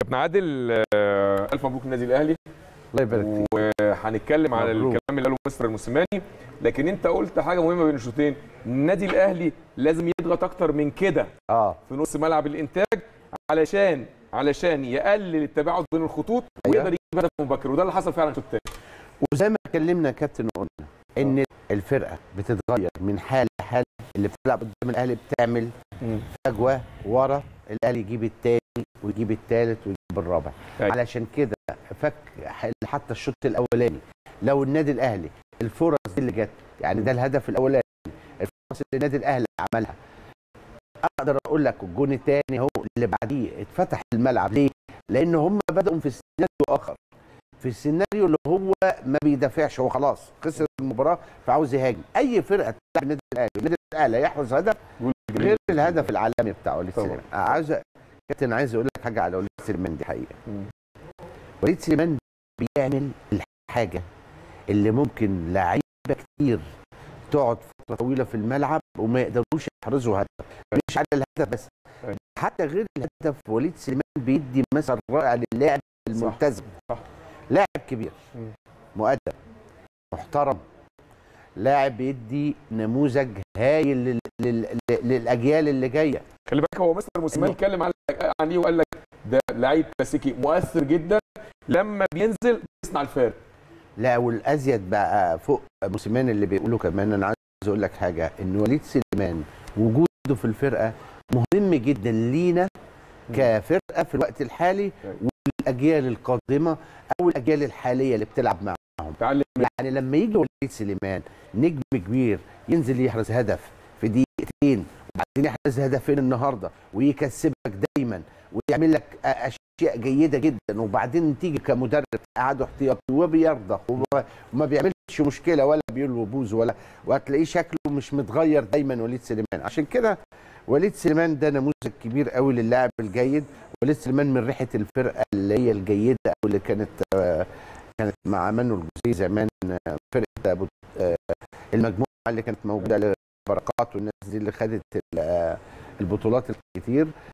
كابتن عادل آه، الف مبروك النادي الاهلي الله يبارك فيك وهنتكلم على مبروك. الكلام اللي قاله مستر الموسيماني لكن انت قلت حاجه مهمه بين الشوطين النادي الاهلي لازم يضغط اكتر من كده اه في نص ملعب الانتاج علشان علشان يقلل التباعد بين الخطوط أيوة. ويقدر يجيب هدف مبكر وده اللي حصل فعلا في الشوط الثاني وزي ما اتكلمنا يا كابتن وقلنا ان الفرقه بتتغير من حال لحال اللي بتلعب قدام الاهلي بتعمل فجوه ورا الاهلي يجيب الثاني ويجيب الثالث ويجيب الرابع أيوة. علشان كده فك حتى الشوط الاولاني لو النادي الاهلي الفرص دي اللي جت يعني ده الهدف الاولاني الفرص اللي النادي الاهلي عملها اقدر اقول لك الجون الثاني هو اللي بعديه اتفتح الملعب ليه؟ لان هم بداوا في سيناريو اخر في السيناريو اللي هو ما بيدافعش هو خلاص خسر المباراه فعاوز يهاجم اي فرقه تلعب النادي الاهلي النادي الاهلي يحرز هدف غير الهدف العالمي بتاع وليد طبعا. سليمان عايز كابتن عايز اقول لك حاجه على وليد سليمان دي حقيقه مم. وليد سليمان بيعمل الحاجه اللي ممكن لعيبه كتير تقعد فتره طويله في الملعب وما يقدروش يحرزوا هدف مش على الهدف بس أيوة. حتى غير الهدف وليد سليمان بيدي مثل رائع للاعب الملتزم صح. لاعب كبير مم. مؤدب محترم لاعب بيدي نموذج هايل لل... لل... لل- للاجيال اللي جايه خلي بالك هو مستر موسيماني إنه- اتكلم على- عليه وقال لك ده لعيب كلاسيكي مؤثر جدا لما بينزل بيصنع الفارق لا والازيد بقى فوق موسيماني اللي بيقولوا كمان انا عايز اقول لك حاجه ان وليد سليمان وجوده في الفرقه مهم جدا لينا كفرقه في الوقت الحالي والاجيال القادمه او الاجيال الحاليه اللي بتلعب معاهم تعلم يعني لما يجي وليد سليمان نجم كبير ينزل يحرز هدف في دقيقتين وبعدين يحرز هدفين النهارده ويكسبك دايما ويعمل لك اشياء جيده جدا وبعدين تيجي كمدرب قعده احتياطي وبيرضى وما- وما بيعملش مشكله ولا بيقول له بوز ولا وهتلاقيه شكله مش متغير دايما وليد سليمان عشان كده وليد سليمان ده نموذج كبير قوي للاعب الجيد وليد سليمان من ريحه الفرقه اللي هي الجيده او اللي كانت آه، كانت مع منو الجوزي زمان آه، فرقه أبو آه، المجموعه اللي كانت موجوده لبركات والناس دي اللي خدت ال- آه، البطولات الكتير